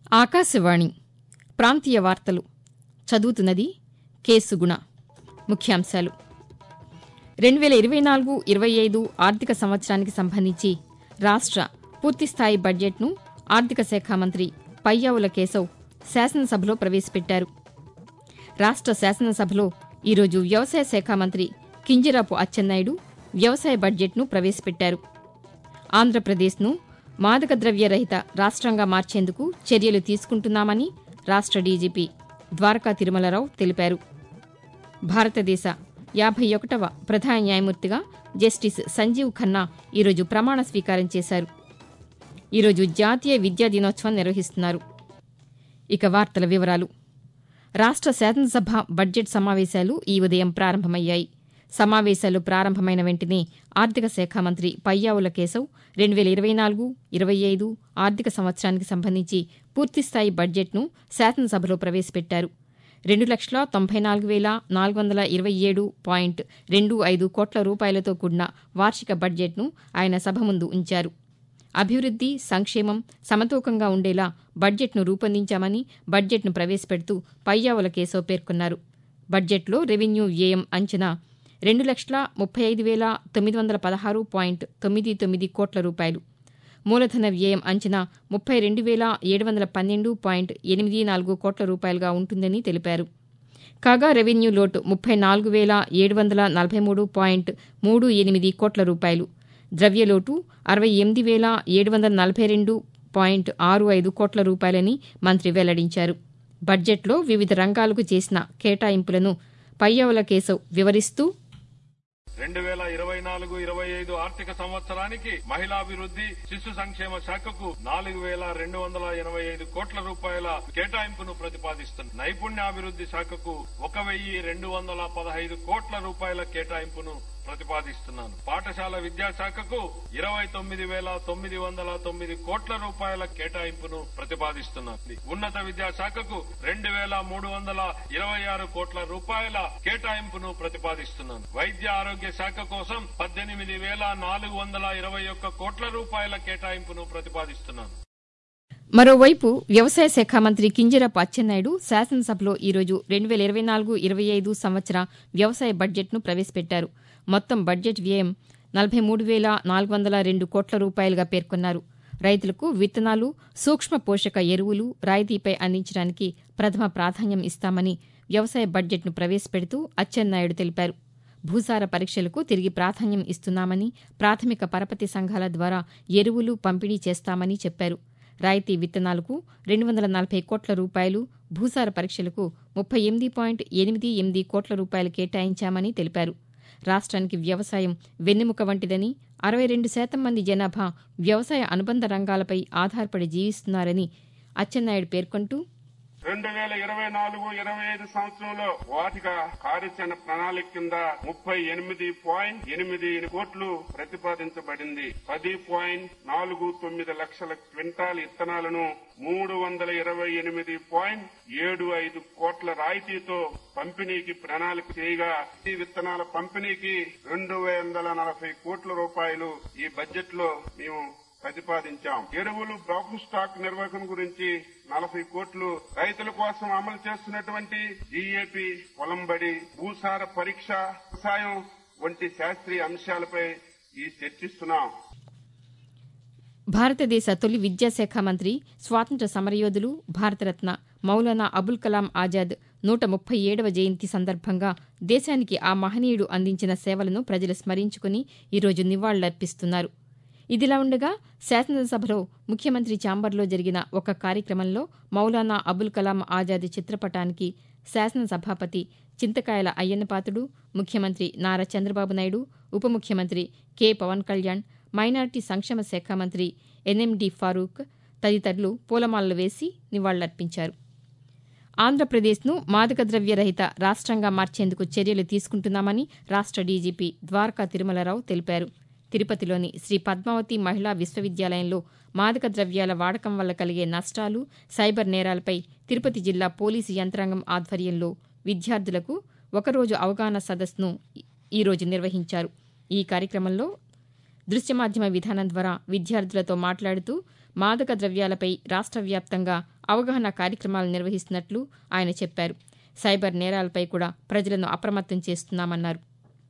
ఆకాశవాణి ప్రాంతీయ వార్తలు చదువుతున్నది కేసుగుణ ముఖ్యాంశాలు రెండు వేల ఇరవై నాలుగు ఇరవై ఐదు ఆర్థిక సంవత్సరానికి సంబంధించి రాష్ట్ర పూర్తిస్థాయి బడ్జెట్ను ఆర్థిక శాఖ మంత్రి పయ్యావుల కేశవ్ శాసనసభలో ప్రవేశపెట్టారు రాష్ట్ర శాసనసభలో ఈరోజు వ్యవసాయ శాఖ మంత్రి కింజరాపు అచ్చెన్నాయుడు వ్యవసాయ బడ్జెట్ను ప్రవేశపెట్టారు ఆంధ్రప్రదేశ్ను మాదక ద్రవ్య రహిత రాష్ట్రంగా మార్చేందుకు చర్యలు తీసుకుంటున్నామని రాష్ట్ర డీజీపీ ద్వారకా తిరుమలరావు తెలిపారు భారతదేశ యాభై ఒకటవ ప్రధాన న్యాయమూర్తిగా జస్టిస్ సంజీవ్ ఖన్నా ఈరోజు ప్రమాణ స్వీకారం చేశారు ఈరోజు జాతీయ విద్యా దినోత్సవం నిర్వహిస్తున్నారు ఇక వార్తల వివరాలు రాష్ట్ర శాసనసభ బడ్జెట్ సమావేశాలు ఈ ఉదయం ప్రారంభమయ్యాయి సమావేశాలు ప్రారంభమైన వెంటనే ఆర్థిక శాఖ మంత్రి పయ్యావుల కేశవ్ రెండు వేల ఇరవై నాలుగు ఇరవై ఐదు ఆర్థిక సంవత్సరానికి సంబంధించి పూర్తిస్థాయి బడ్జెట్ను శాసనసభలో ప్రవేశపెట్టారు రెండు లక్షల తొంభై నాలుగు వేల నాలుగు వందల ఇరవై ఏడు పాయింట్ రెండు ఐదు కోట్ల రూపాయలతో కూడిన వార్షిక బడ్జెట్ను ఆయన సభ ముందు ఉంచారు అభివృద్ది సంక్షేమం సమతూకంగా ఉండేలా బడ్జెట్ను రూపొందించామని బడ్జెట్ను ప్రవేశపెడుతూ పయ్యావుల కేశవ్ పేర్కొన్నారు బడ్జెట్లో రెవెన్యూ వ్యయం అంచనా రెండు లక్షల ముప్పై ఐదు వేల తొమ్మిది వందల పదహారు పాయింట్ తొమ్మిది తొమ్మిది కోట్ల రూపాయలు మూలధన వ్యయం అంచనా ముప్పై రెండు వేల ఏడు వందల పన్నెండు పాయింట్ ఎనిమిది నాలుగు కోట్ల రూపాయలుగా ఉంటుందని తెలిపారు కాగా రెవెన్యూ లోటు ముప్పై నాలుగు వేల ఏడు వందల నలభై మూడు పాయింట్ మూడు ఎనిమిది కోట్ల రూపాయలు ద్రవ్యలోటు అరవై ఎనిమిది వేల ఏడు వందల నలభై రెండు పాయింట్ ఆరు ఐదు కోట్ల రూపాయలని మంత్రి వెల్లడించారు బడ్జెట్లో వివిధ రంగాలకు చేసిన కేటాయింపులను పయ్యావుల కేశవ్ వివరిస్తూ రెండు వేల ఇరవై నాలుగు ఇరవై ఐదు ఆర్థిక సంవత్సరానికి మహిళాభివృద్ది శిశు సంక్షేమ శాఖకు నాలుగు వేల రెండు వందల ఎనభై ఐదు కోట్ల రూపాయల కేటాయింపును ప్రతిపాదిస్తుంది నైపుణ్యాభివృద్ది శాఖకు ఒక వెయ్యి రెండు వందల పదహైదు కోట్ల రూపాయల కేటాయింపును ప్రతిపాదిస్తున్నాను పాఠశాల విద్యాశాఖకు ఇరవై తొమ్మిది వేల తొమ్మిది వందల తొమ్మిది కోట్ల రూపాయల కేటాయింపును ప్రతిపాదిస్తున్నాను ఉన్నత విద్యాశాఖకు రెండు వేల మూడు వందల ఇరవై ఆరు కోట్ల రూపాయల కేటాయింపును ప్రతిపాదిస్తున్నాను వైద్య ఆరోగ్య శాఖ కోసం పద్దెనిమిది వేల నాలుగు వందల ఇరవై ఒక్క కోట్ల రూపాయల కేటాయింపును ప్రతిపాదిస్తున్నాను మరోవైపు వ్యవసాయ శాఖ మంత్రి కింజరాపు అచ్చెన్నాయుడు శాసనసభలో ఈరోజు రెండు వేల ఇరవై నాలుగు ఇరవై ఐదు సంవత్సర వ్యవసాయ బడ్జెట్ను ప్రవేశపెట్టారు మొత్తం బడ్జెట్ వ్యయం నలభై మూడు వేల నాలుగు వందల రెండు కోట్ల రూపాయలుగా పేర్కొన్నారు రైతులకు విత్తనాలు సూక్ష్మ పోషక ఎరువులు రాయితీపై అందించడానికి ప్రథమ ప్రాధాన్యం ఇస్తామని వ్యవసాయ బడ్జెట్ను ప్రవేశపెడుతూ అచ్చెన్నాయుడు తెలిపారు భూసార పరీక్షలకు తిరిగి ప్రాధాన్యం ఇస్తున్నామని ప్రాథమిక పరపతి సంఘాల ద్వారా ఎరువులు పంపిణీ చేస్తామని చెప్పారు రాయితీ విత్తనాలకు రెండు వందల నలభై కోట్ల రూపాయలు భూసార పరీక్షలకు ముప్పై ఎనిమిది పాయింట్ ఎనిమిది ఎనిమిది కోట్ల రూపాయలు కేటాయించామని తెలిపారు రాష్ట్రానికి వ్యవసాయం వెన్నెముక వంటిదని అరవై రెండు శాతం మంది జనాభా వ్యవసాయ అనుబంధ రంగాలపై ఆధారపడి జీవిస్తున్నారని అచ్చెన్నాయుడు పేర్కొంటూ రెండు వేల ఇరవై నాలుగు ఇరవై ఐదు సంవత్సరంలో వార్షిక కార్యాచరణ ప్రణాళిక కింద ముప్పై ఎనిమిది పాయింట్ ఎనిమిది కోట్లు ప్రతిపాదించబడింది పది పాయింట్ నాలుగు తొమ్మిది లక్షల క్వింటాల్ ఇత్తనాలను మూడు వందల ఇరవై ఎనిమిది పాయింట్ ఏడు ఐదు కోట్ల రాయితీతో పంపిణీకి ప్రణాళిక చేయగా ఈ విత్తనాల పంపిణీకి రెండు వందల నలభై కోట్ల రూపాయలు ఈ బడ్జెట్ లో మేము ప్రతిపాదించాం ఎరువులు బ్లాక్ స్టాక్ నిర్వహణ గురించి నలభై కోట్లు రైతుల కోసం అమలు చేస్తున్నటువంటి జీఏపీ పొలంబడి భూసార పరీక్ష వ్యవసాయం వంటి శాస్త్రీయ అంశాలపై ఈ చర్చిస్తున్నాం భారతదేశ తొలి విద్యాశాఖ మంత్రి స్వాతంత్ర సమరయోధులు భారతరత్న మౌలానా అబుల్ కలాం ఆజాద్ నూట ముప్పై ఏడవ జయంతి సందర్భంగా దేశానికి ఆ మహనీయుడు అందించిన సేవలను ప్రజలు స్మరించుకుని ఈరోజు నివాళులర్పిస్తున్నారు ఇదిలా ఉండగా శాసనసభలో ముఖ్యమంత్రి ఛాంబర్లో జరిగిన ఒక కార్యక్రమంలో మౌలానా అబుల్ కలాం ఆజాద్ చిత్రపటానికి శాసనసభాపతి చింతకాయల అయ్యన్నపాతుడు ముఖ్యమంత్రి నారా చంద్రబాబు నాయుడు ఉప ముఖ్యమంత్రి కె పవన్ కళ్యాణ్ మైనార్టీ సంక్షేమ శాఖ మంత్రి ఎన్ఎండి ఫారూక్ తదితరులు పూలమాలలు వేసి నివాళులర్పించారు ఆంధ్రప్రదేశ్ను మాదక ద్రవ్య రహిత రాష్ట్రంగా మార్చేందుకు చర్యలు తీసుకుంటున్నామని రాష్ట్ర డీజీపీ ద్వారకా తిరుమలరావు తెలిపారు తిరుపతిలోని శ్రీ పద్మావతి మహిళా విశ్వవిద్యాలయంలో మాదక ద్రవ్యాల వాడకం వల్ల కలిగే నష్టాలు సైబర్ నేరాలపై తిరుపతి జిల్లా పోలీసు యంత్రాంగం ఆధ్వర్యంలో విద్యార్థులకు ఒకరోజు అవగాహన సదస్సును ఈరోజు నిర్వహించారు ఈ కార్యక్రమంలో దృశ్య మాధ్యమ విధానం ద్వారా విద్యార్థులతో మాట్లాడుతూ మాదక ద్రవ్యాలపై రాష్ట్ర వ్యాప్తంగా అవగాహన కార్యక్రమాలు నిర్వహిస్తున్నట్లు ఆయన చెప్పారు సైబర్ నేరాలపై కూడా ప్రజలను అప్రమత్తం చేస్తున్నామన్నారు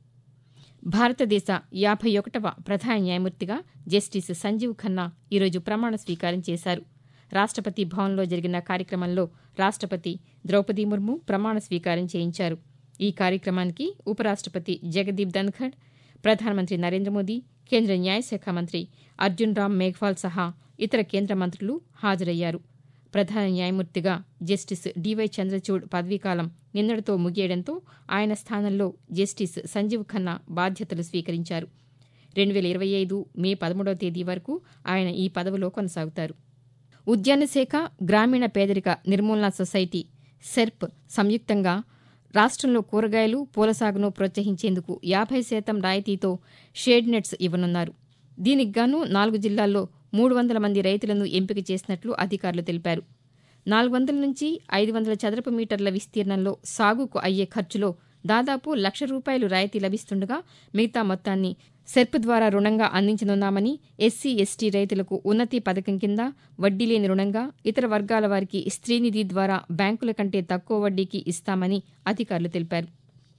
భారతదేశ యాభై ఒకటవ ప్రధాన న్యాయమూర్తిగా జస్టిస్ సంజీవ్ ఖన్నా ఈరోజు ప్రమాణ స్వీకారం చేశారు రాష్టపతి భవన్లో జరిగిన కార్యక్రమంలో రాష్టపతి ద్రౌపది ముర్ము ప్రమాణ స్వీకారం చేయించారు ఈ కార్యక్రమానికి ఉపరాష్టపతి జగదీప్ ధన్ఖడ్ ప్రధానమంత్రి నరేంద్ర మోదీ కేంద్ర న్యాయశాఖ మంత్రి అర్జున్ రామ్ మేఘ్వాల్ సహా ఇతర కేంద్ర మంత్రులు హాజరయ్యారు ప్రధాన న్యాయమూర్తిగా జస్టిస్ డివై చంద్రచూడ్ పదవీకాలం నిన్నటితో ముగియడంతో ఆయన స్థానంలో జస్టిస్ సంజీవ్ ఖన్నా బాధ్యతలు స్వీకరించారు రెండు వేల ఇరవై ఐదు మే పదమూడవ తేదీ వరకు ఆయన ఈ పదవిలో కొనసాగుతారు ఉద్యాన శాఖ గ్రామీణ పేదరిక నిర్మూలన సొసైటీ సెర్ప్ సంయుక్తంగా రాష్ట్రంలో కూరగాయలు పూల సాగును ప్రోత్సహించేందుకు యాభై శాతం రాయితీతో షేడ్ నెట్స్ ఇవ్వనున్నారు దీనికి గాను నాలుగు జిల్లాల్లో మూడు వందల మంది రైతులను ఎంపిక చేసినట్లు అధికారులు తెలిపారు నాలుగు వందల నుంచి ఐదు వందల చదరపు మీటర్ల విస్తీర్ణంలో సాగుకు అయ్యే ఖర్చులో దాదాపు లక్ష రూపాయలు రాయితీ లభిస్తుండగా మిగతా మొత్తాన్ని సెర్ప్ ద్వారా రుణంగా అందించనున్నామని ఎస్సీ ఎస్టీ రైతులకు ఉన్నతి పథకం కింద వడ్డీ లేని రుణంగా ఇతర వర్గాల వారికి స్త్రీనిధి ద్వారా బ్యాంకుల కంటే తక్కువ వడ్డీకి ఇస్తామని అధికారులు తెలిపారు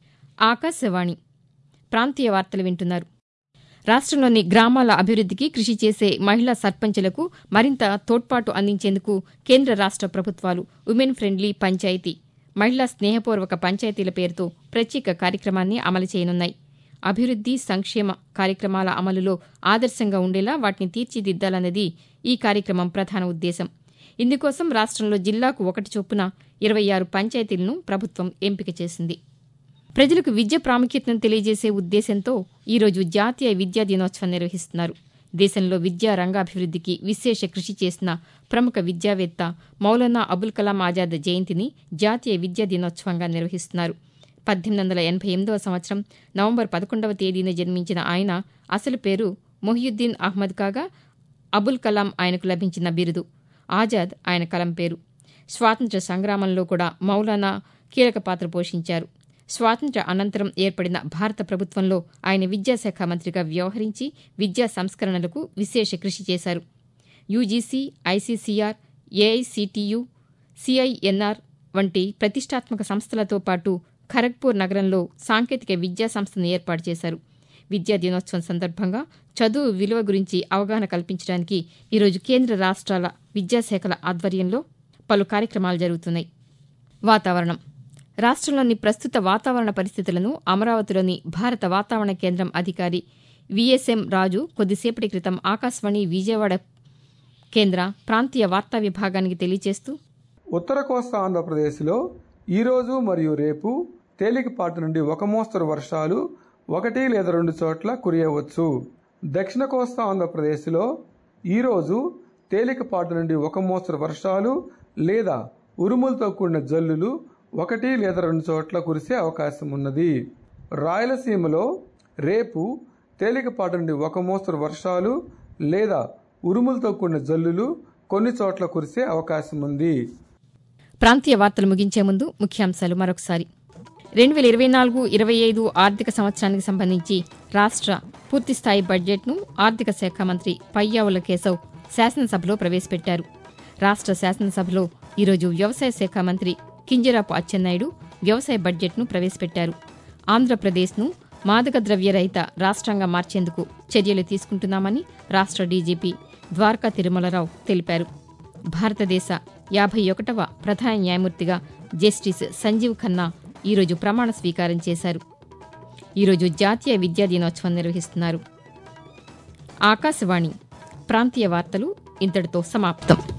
ఆకాశవాణి ప్రాంతీయ వార్తలు వింటున్నారు రాష్ట్రంలోని గ్రామాల అభివృద్ధికి కృషి చేసే మహిళా సర్పంచులకు మరింత తోడ్పాటు అందించేందుకు కేంద్ర రాష్ట ప్రభుత్వాలు ఉమెన్ ఫ్రెండ్లీ పంచాయతీ మహిళా స్నేహపూర్వక పంచాయతీల పేరుతో ప్రత్యేక కార్యక్రమాన్ని అమలు చేయనున్నాయి అభివృద్ది సంక్షేమ కార్యక్రమాల అమలులో ఆదర్శంగా ఉండేలా వాటిని తీర్చిదిద్దాలన్నది ఈ కార్యక్రమం ప్రధాన ఉద్దేశం ఇందుకోసం రాష్ట్రంలో జిల్లాకు ఒకటి చొప్పున ఇరవై ఆరు పంచాయతీలను ప్రభుత్వం ఎంపిక చేసింది ప్రజలకు విద్య ప్రాముఖ్యతను తెలియజేసే ఉద్దేశంతో ఈరోజు జాతీయ విద్యా దినోత్సవం నిర్వహిస్తున్నారు దేశంలో విద్యా రంగాభివృద్ధికి విశేష కృషి చేసిన ప్రముఖ విద్యావేత్త మౌలానా అబుల్ కలాం ఆజాద్ జయంతిని జాతీయ విద్యా దినోత్సవంగా నిర్వహిస్తున్నారు పద్దెనిమిది వందల ఎనభై ఎనిమిదవ సంవత్సరం నవంబర్ పదకొండవ తేదీన జన్మించిన ఆయన అసలు పేరు మొహియుద్దీన్ అహ్మద్ కాగా అబుల్ కలాం ఆయనకు లభించిన బిరుదు ఆజాద్ ఆయన కలం పేరు స్వాతంత్ర్య సంగ్రామంలో కూడా మౌలానా కీలక పాత్ర పోషించారు స్వాతంత్ర్య అనంతరం ఏర్పడిన భారత ప్రభుత్వంలో ఆయన విద్యాశాఖ మంత్రిగా వ్యవహరించి విద్యా సంస్కరణలకు విశేష కృషి చేశారు యూజీసీ ఐసీసీఆర్ ఏఐసిటియు సిఐఎన్ఆర్ వంటి ప్రతిష్టాత్మక సంస్థలతో పాటు ఖరగ్పూర్ నగరంలో సాంకేతిక విద్యా సంస్థను ఏర్పాటు చేశారు విద్యా దినోత్సవం సందర్భంగా చదువు విలువ గురించి అవగాహన కల్పించడానికి ఈరోజు కేంద్ర రాష్ట్రాల విద్యాశాఖల ఆధ్వర్యంలో పలు కార్యక్రమాలు జరుగుతున్నాయి వాతావరణం రాష్ట్రంలోని ప్రస్తుత వాతావరణ పరిస్థితులను అమరావతిలోని భారత వాతావరణ కేంద్రం అధికారి విఎస్ఎం రాజు కొద్దిసేపటి క్రితం ఆకాశవాణి విజయవాడ కేంద్ర ప్రాంతీయ వార్తా విభాగానికి తెలియజేస్తూ ఉత్తర కోస్తా ఆంధ్రప్రదేశ్లో ఈరోజు మరియు రేపు తేలికపాటి నుండి ఒక మోస్తరు వర్షాలు ఒకటి లేదా రెండు చోట్ల కురియవచ్చు దక్షిణ కోస్తా ఆంధ్రప్రదేశ్లో ఈరోజు తేలికపాటి నుండి ఒక మోస్తరు వర్షాలు లేదా ఉరుములతో కూడిన జల్లులు ఒకటి లేదా రెండు చోట్ల కురిసే అవకాశం ఉన్నది రాయలసీమలో రేపు తేలికపాటి నుండి ఒక మోస్తరు వర్షాలు లేదా ఉరుములతో కూడిన జల్లులు కొన్ని చోట్ల కురిసే అవకాశం ఉంది ప్రాంతీయ వార్తలు ముగించే ముందు ముఖ్యాంశాలు మరొకసారి రెండు వేల ఇరవై నాలుగు ఇరవై ఐదు ఆర్థిక సంవత్సరానికి సంబంధించి రాష్ట్ర పూర్తిస్థాయి బడ్జెట్ను ఆర్థిక శాఖ మంత్రి పయ్యావుల కేశవ్ శాసనసభలో ప్రవేశపెట్టారు రాష్ట్ర శాసనసభలో ఈరోజు వ్యవసాయ శాఖ మంత్రి కింజరాపు అచ్చెన్నాయుడు వ్యవసాయ బడ్జెట్ను ప్రవేశపెట్టారు ఆంధ్రప్రదేశ్ను మాదక ద్రవ్య రహిత రాష్ట్రంగా మార్చేందుకు చర్యలు తీసుకుంటున్నామని రాష్ట్ర డీజీపీ ద్వారకా తిరుమలరావు తెలిపారు భారతదేశ యాభై ఒకటవ ప్రధాన న్యాయమూర్తిగా జస్టిస్ సంజీవ్ ఖన్నా ఈరోజు ప్రమాణ స్వీకారం చేశారు ఈరోజు జాతీయ విద్యా దినోత్సవం నిర్వహిస్తున్నారు ఆకాశవాణి ప్రాంతీయ వార్తలు ఇంతటితో సమాప్తం